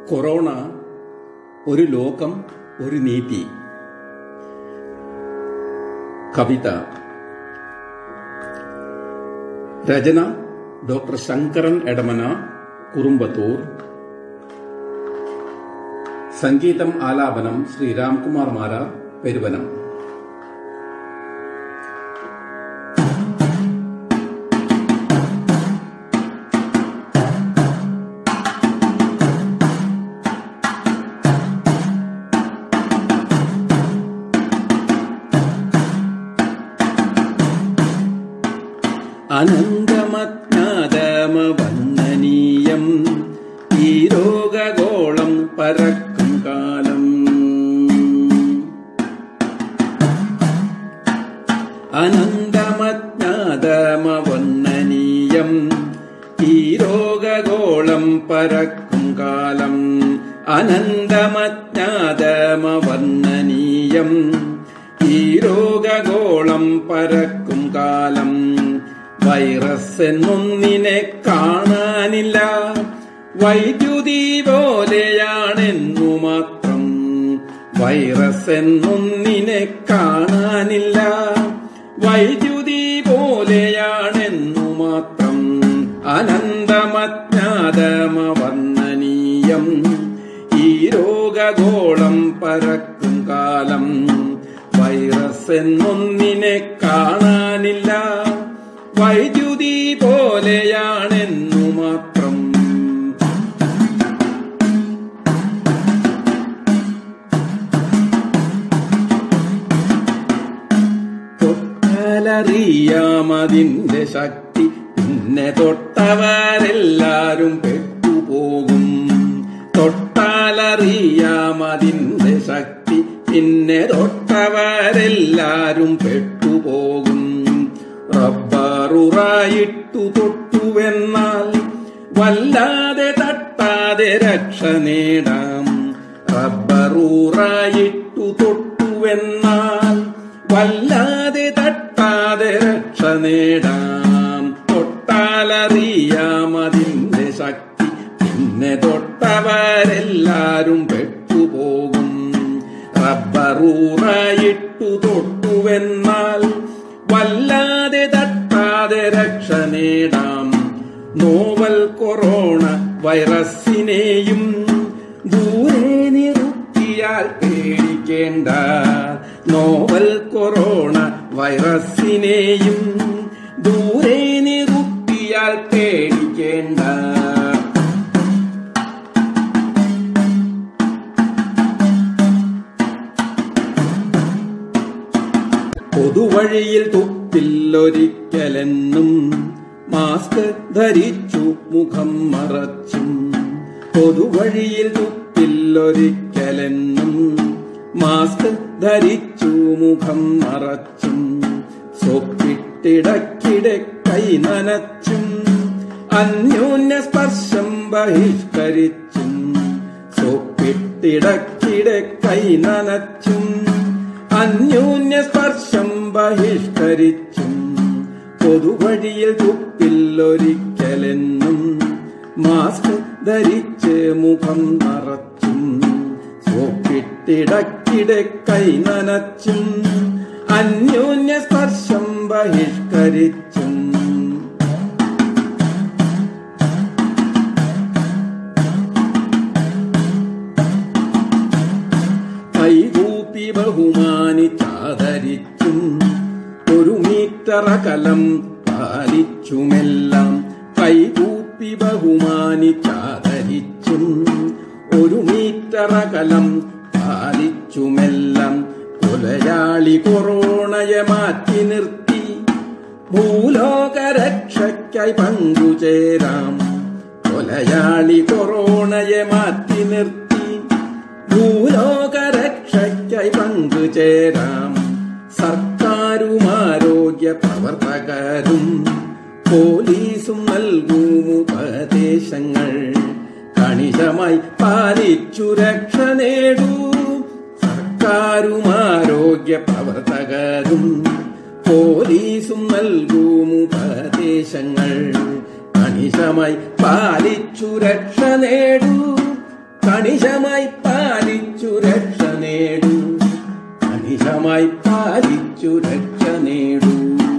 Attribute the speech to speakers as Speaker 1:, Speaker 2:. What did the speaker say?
Speaker 1: corona ഒരു ലോകം ഒരു നീതി കവിത രചന ഡോക്ടർ ശങ്കരൻ എടമന കുറുമ്പത്തൂർ സംഗീതം ആലാപനം ശ്രീ രാംകുമാർ മാര പെരുവനം അനന്തമജ്ഞാതമവന്ദനീയം ഈ രോഗഗോളം പരക്കും കാലം അനന്തമജ്ഞാതമവന്ദനീയം ഈ രോഗഗോളം പരക്കും കാലം അനന്തമജ്ഞാതമവന്ദനീയം ഈ രോഗഗോളം പരക്കും കാലം വൈറസ് എന്നൊന്നിനെ കാണാനില്ല വൈദ്യുതി പോലെയാണെന്നു മാത്രം വൈറസ് എന്നൊന്നിനെ കാണാനില്ല വൈദ്യുതി പോലെയാണെന്നു മാത്രം അനന്തമജ്ഞാതമവർണ്ണനീയം ഈ രോഗഗോളം പരക്കും കാലം വൈറസ് എന്നൊന്നിനെ കാണാനില്ല വൈദ്യുതി പോലെയാണെന്നു മാത്രം തൊട്ടാലറിയാമതിന്റെ ശക്തി പിന്നെ തൊട്ടവരെല്ലാരും പെട്ടുപോകും തൊട്ടാലറിയാമതിന്റെ ശക്തി പിന്നെ തൊട്ടവരെല്ലാരും പെട്ടുപോകും റബ്ബറുറായിട്ടു തൊട്ടുവെന്നാൽ വല്ലാതെ തട്ടാതെ രക്ഷ നേടാം റബ്ബറൂറായിട്ടു തൊട്ടുവെന്നാൽ വല്ലാതെ തട്ടാതെ രക്ഷ നേടാം തൊട്ടാലറിയാമതിന്റെ ശക്തി പിന്നെ തൊട്ടവരെല്ലാരും പെട്ടുപോകും റബ്ബറൂറായിട്ടു തൊട്ടുവെന്നാൽ വല്ലാതെ തട്ടാതെ രക്ഷ നേടാം നോവൽ കൊറോണ വൈറസിനെയും ദൂരെ നിറുത്തിയാൽ പേടിക്കേണ്ട നോവൽ കൊറോണ വൈറസിനെയും ദൂരെ നിറുത്തിയാൽ പേടിക്കേണ്ട പൊതുവഴിയിൽ തുപ്പില്ലൊരിക്കലെന്നും മാസ്ക് ധരിച്ചു മുഖം മറച്ചും പൊതുവഴിയിൽ തുപ്പില്ലൊരിക്കലെന്നും മാസ്ക് ധരിച്ചു മുഖം മറച്ചും സൊപ്പിട്ടിടക്കിടെ കൈ നനച്ചും അന്യോന്യ സ്പർശം ബഹിഷ്കരിച്ചും സൊപ്പിട്ടിടക്കിടെ കൈ നനച്ചും അന്യോന്യ സ്പർശം ബഹിഷ്കരിച്ചും പൊതുവഴിയിൽ തുപ്പില്ലൊരിക്കലെന്നും മാസ്ക് ധരിച്ച് മുഖം നിറച്ചും സോപ്പിട്ടിടക്കിടെ കൈ നനച്ചും അന്യോന്യ സ്പർശം ബഹിഷ്കരിച്ചും കൈകൂപ്പി ബഹുമാനിച്ചാദരിച്ചും ഒരു മീറ്റർ അകലം പാലിച്ചുമെല്ലാം കൈകൂപ്പി ബഹുമാനിച്ചാദരിച്ചും ഒരു മീറ്റർ അകലം പാലിച്ചുമെല്ലാം കൊലയാളി കൊറോണയെ മാറ്റി നിർത്തി ഭൂലോകരക്ഷയ്ക്കായി പങ്കുചേരാം കൊലയാളി കൊറോണയെ മാറ്റി നിർത്തി ഭൂലോകരക്ഷയ്ക്കായി പങ്കുചേരാം സർക്കാരും ആരോഗ്യ പ്രവർത്തകരും പോലീസും നൽകും ഉപദേശങ്ങൾ കണിശമായി പാലിച്ചു രക്ഷ നേടൂ സർക്കാരും ആരോഗ്യ പ്രവർത്തകരും പോലീസും നൽകും ഉപദേശങ്ങൾ കണിശമായി പാലിച്ചു രക്ഷ നേടൂ കണിശമായി പാലിച്ചു രക്ഷ നേടൂ കണിശമായി പാലിച്ചു രക്ഷ നേടൂ